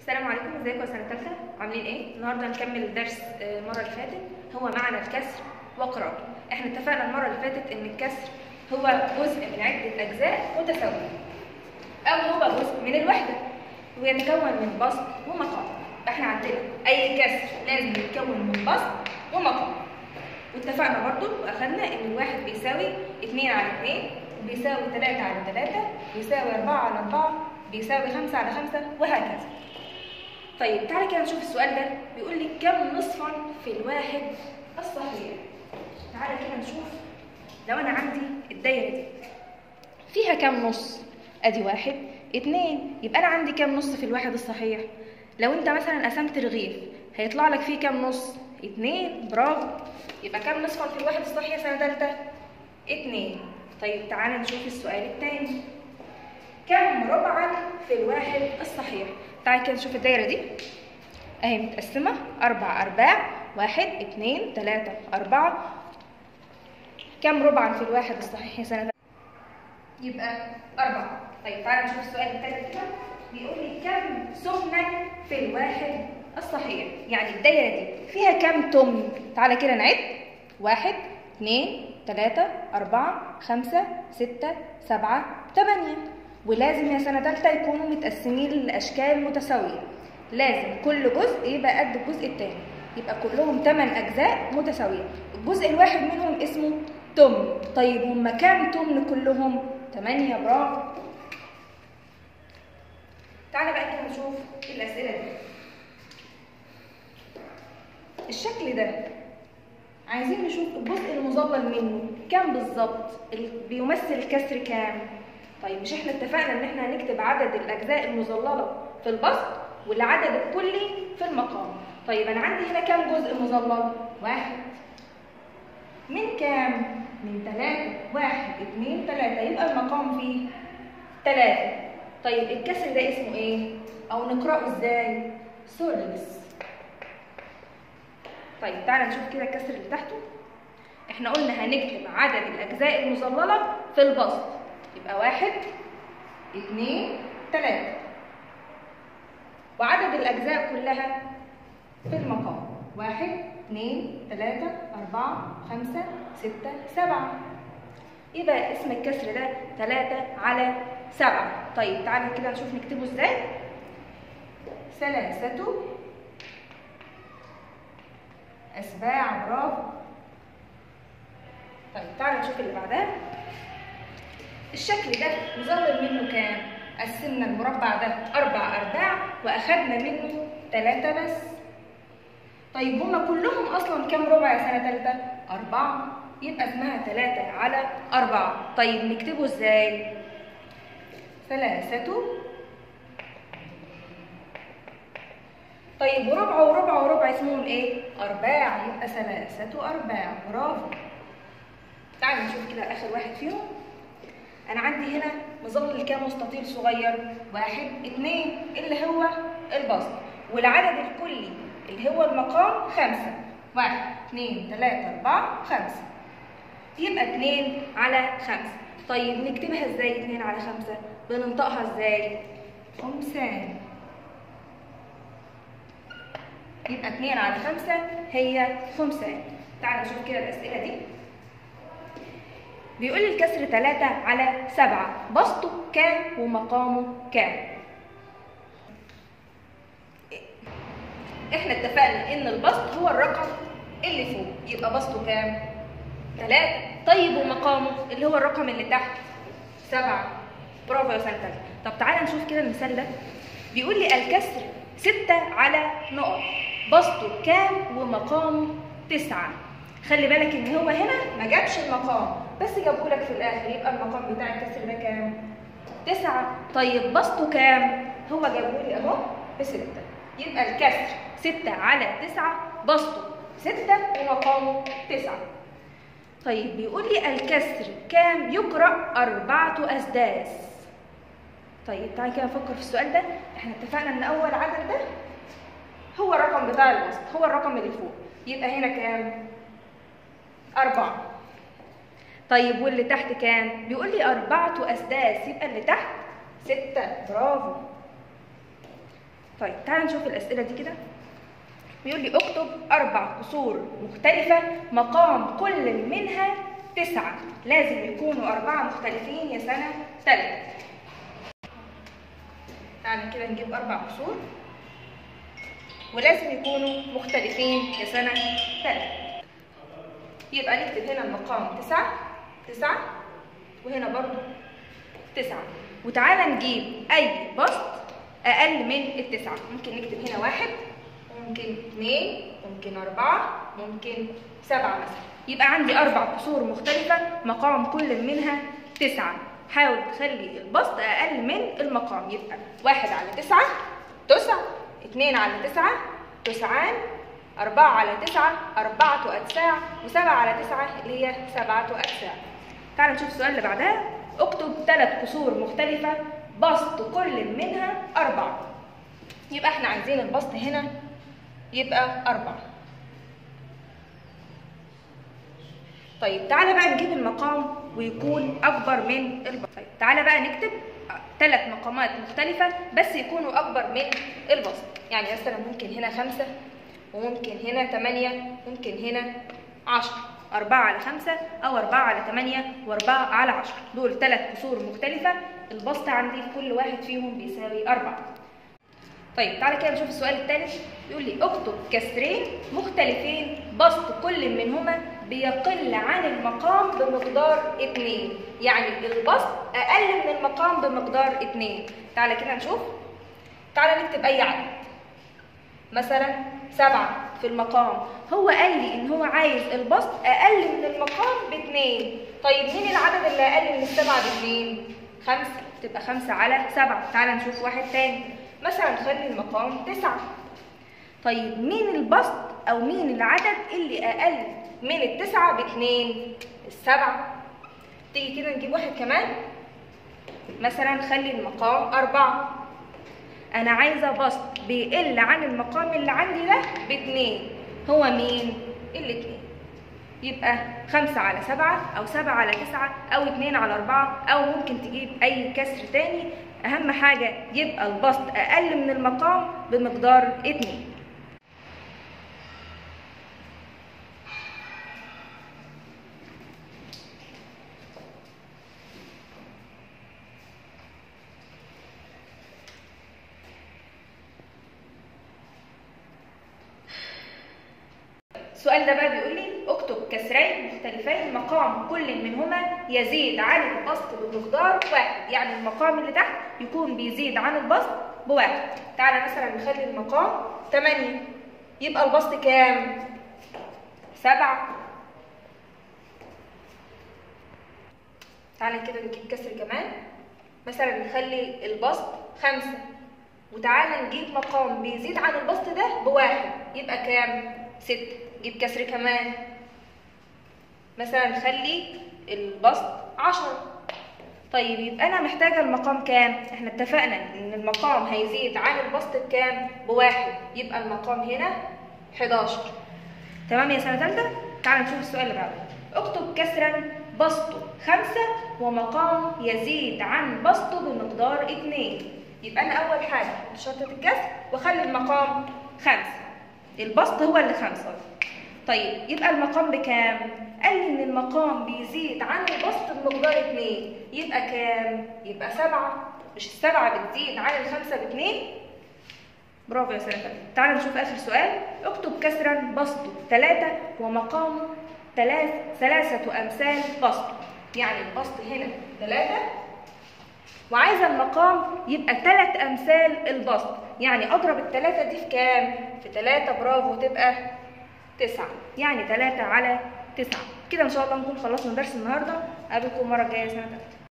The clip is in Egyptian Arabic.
السلام عليكم ازيكم يا سنه ثالثه عاملين ايه النهارده هنكمل الدرس آه، المره اللي فاتت هو معنى الكسر وقراءه احنا اتفقنا المره اللي فاتت ان الكسر هو جزء من عده اجزاء متساويه او هو جزء من الوحده ويتكون من بسط ومقام احنا عندنا اي كسر لازم يتكون من بسط ومقام واتفقنا برضو واخدنا ان الواحد بيساوي 2 على 2 بيساوي 3 على 3 بيساوي 4 على 4 بيساوي 5 على 5 وهكذا طيب تعالى كده نشوف السؤال ده بيقول لي كم نصفا في الواحد الصحيح تعالى كده نشوف لو انا عندي الدايره دي فيها كم نص ادي واحد اتنين يبقى انا عندي كم نص في الواحد الصحيح لو انت مثلا قسمت رغيف هيطلع لك فيه كم نص اتنين برافو يبقى كم نصفا في الواحد الصحيح سنه تالته اتنين طيب تعالى نشوف السؤال التاني كم ربعا في الواحد الصحيح تعالى كده نشوف الدايره دي اهي متقسمه اربع ارباع واحد اتنين تلاته اربعه كم ربعا في الواحد الصحيح يا سنه يبقى أربعة طيب تعالى نشوف السؤال الثالث كده بيقول لي كم سمنا في الواحد الصحيح يعني الدايرة دي فيها كم تمن تعالى كده نعد واحد اثنين ثلاثة أربعة خمسة ستة سبعة ثمانية ولازم يا سنة تالتة يكونوا متقسمين لأشكال متساوية لازم كل جزء يبقى قد الجزء التاني يبقى كلهم 8 أجزاء متساوية الجزء الواحد منهم اسمه تمن طيب هما كام تمن كلهم؟ 8 برافو تعالى بقى كده نشوف الأسئلة دي الشكل ده عايزين نشوف الجزء المظلل منه كام بالظبط ال- بيمثل الكسر كام طيب مش احنا اتفقنا ان احنا هنكتب عدد الاجزاء المظلله في البسط والعدد الكلي في المقام طيب انا عندي هنا كام جزء مظلل واحد من كام من ثلاثة واحد اتنين ثلاثة يبقى المقام فيه ثلاثة طيب الكسر ده اسمه ايه او نقرأه ازاي ثلث طيب تعالى نشوف كده الكسر اللي تحته احنا قلنا هنكتب عدد الاجزاء المظلله في البسط يبقى واحد اتنين تلاته وعدد الاجزاء كلها في المقام واحد اتنين تلاته اربعه خمسه سته سبعه يبقى اسم الكسر ده تلاته على سبعه طيب تعالى كده نشوف نكتبه ازاي ثلاثه أسباع برافو طيب تعالى نشوف اللي بعدها الشكل ده نظلل منه كام؟ قسمنا المربع ده أربع أرباع وأخدنا منه ثلاثة بس طيب هما كلهم أصلا كام ربع يا سنة تالتة؟ أربعة يبقى اسمها ثلاثة على أربعة طيب نكتبه إزاي؟ ثلاثة طيب وربع وربع وربع اسمهم ايه؟ أرباع يبقى ثلاثة أرباع برافو تعالوا نشوف كده آخر واحد فيهم أنا عندي هنا مظلل كام مستطيل صغير؟ واحد اتنين اللي هو البسط والعدد الكلي اللي هو المقام خمسة واحد اتنين تلاتة أربعة خمسة يبقى اتنين على خمسة طيب نكتبها ازاي اتنين على خمسة؟ بننطقها ازاي؟ خمسان يبقى 2 على 5 هي خمسان تعالوا نشوف كده الأسئلة دي بيقول لي الكسر 3 على 7 بسطه كام ومقامه كام احنا اتفقنا ان البسط هو الرقم اللي فوق يبقى بسطه كام 3 طيب ومقامه اللي هو الرقم اللي تحت 7 برافو يا سنة تالتة. طب تعالى نشوف كده المثال ده بيقول لي الكسر 6 على نقط بسطه كام ومقامه تسعة خلي بالك ان هو هنا ما جابش المقام بس جابه لك في الاخر يبقى المقام بتاع الكسر ده كام تسعة طيب بسطه كام هو جابه لي اهو بستة يبقى الكسر ستة على تسعة بسطه ستة ومقامه تسعة طيب بيقول لي الكسر كام يقرأ أربعة أسداس طيب تعالى كده نفكر في السؤال ده احنا اتفقنا ان اول عدد ده هو الرقم بتاع الوسط هو الرقم اللي فوق يبقى هنا كام أربعة طيب واللي تحت كام بيقول لي أربعة أسداس يبقى اللي تحت ستة برافو طيب تعالى نشوف الاسئله دي كده بيقول لي اكتب اربع كسور مختلفه مقام كل منها تسعه لازم يكونوا اربعه مختلفين يا سنه ثالثه تعالى كده نجيب اربع كسور ولازم يكونوا مختلفين يا سنه ثالثه يبقى نكتب هنا المقام تسعة تسعة وهنا برضو تسعة وتعالى نجيب أي بسط أقل من التسعة ممكن نكتب هنا واحد ممكن اثنين ممكن أربعة ممكن سبعة مثلا يبقى عندي أربع كسور مختلفة مقام كل منها تسعة حاول تخلي البسط أقل من المقام يبقى واحد على تسعة تسع اثنين على تسعة تسعان أربعة على تسعة أربعة أتساع وسبعة على تسعة اللي هي سبعة أتساع تعالوا نشوف السؤال اللي بعدها اكتب ثلاث كسور مختلفة بسط كل منها أربعة يبقى احنا عايزين البسط هنا يبقى أربعة طيب تعالى بقى نجيب المقام ويكون أكبر من البسط طيب تعالى بقى نكتب ثلاث مقامات مختلفة بس يكونوا أكبر من البسط يعني مثلا ممكن هنا خمسة وممكن هنا تمانية ممكن هنا عشرة أربعة على خمسة أو أربعة على تمانية وأربعة على عشرة دول ثلاث كسور مختلفة البسط عندي في كل واحد فيهم بيساوي أربعة طيب تعالى كده نشوف السؤال الثالث بيقول لي اكتب كسرين مختلفين بسط كل منهما بيقل عن المقام بمقدار اتنين يعني البسط أقل من المقام بمقدار اتنين تعالى كده نشوف تعالى نكتب أي عدد مثلا سبعة في المقام هو قال لي ان هو عايز البسط اقل من المقام باتنين طيب مين العدد اللي اقل من السبعة باتنين خمسة تبقى خمسة على سبعة تعالى نشوف واحد تاني مثلا خلي المقام تسعة طيب مين البسط او مين العدد اللي اقل من التسعة باتنين السبعة تيجي كده نجيب واحد كمان مثلا خلي المقام أربعة انا عايزه بسط بيقل عن المقام اللي عندي ده باتنين هو مين الاتنين يبقى خمسة على سبعة أو سبعة على تسعة أو اتنين على أربعة أو ممكن تجيب أي كسر تاني أهم حاجة يبقى البسط أقل من المقام بمقدار اتنين السؤال ده بقى بيقول لي اكتب كسرين مختلفين مقام كل منهما يزيد عن البسط بمقدار واحد يعني المقام اللي تحت يكون بيزيد عن البسط بواحد تعالى مثلا نخلي المقام 8 يبقى البسط كام؟ سبعة تعالى كده نجيب كسر كمان مثلا نخلي البسط خمسة وتعالى نجيب مقام بيزيد عن البسط ده بواحد يبقى كام؟ ستة جيب كسر كمان مثلا نخلي البسط عشرة طيب يبقى أنا محتاجة المقام كام؟ احنا اتفقنا إن المقام هيزيد عن البسط بكام؟ بواحد يبقى المقام هنا 11 تمام يا سنة تالتة؟ تعالى نشوف السؤال اللي بعده اكتب كسرا بسطه خمسة ومقام يزيد عن بسطه بمقدار اتنين يبقى أنا أول حاجة شرطة الكسر وأخلي المقام خمسة البسط هو اللي خمسة طيب يبقى المقام بكام؟ قال لي إن المقام بيزيد عن البسط بمقدار اتنين يبقى كام؟ يبقى سبعة مش السبعة بتزيد عن الخمسة باتنين؟ برافو يا سنة تعالى نشوف آخر سؤال اكتب كسرا بسطه ثلاثة ومقامه ثلاث ثلاثة أمثال بسطه يعني البسط هنا ثلاثة وعايزة المقام يبقى ثلاث أمثال البسط يعني أضرب الثلاثة دي في كام؟ في ثلاثة برافو تبقى تسعة يعني ثلاثة على تسعة كده إن شاء الله نكون خلصنا درس النهاردة أقابلكم المرة الجاية سنة تالتة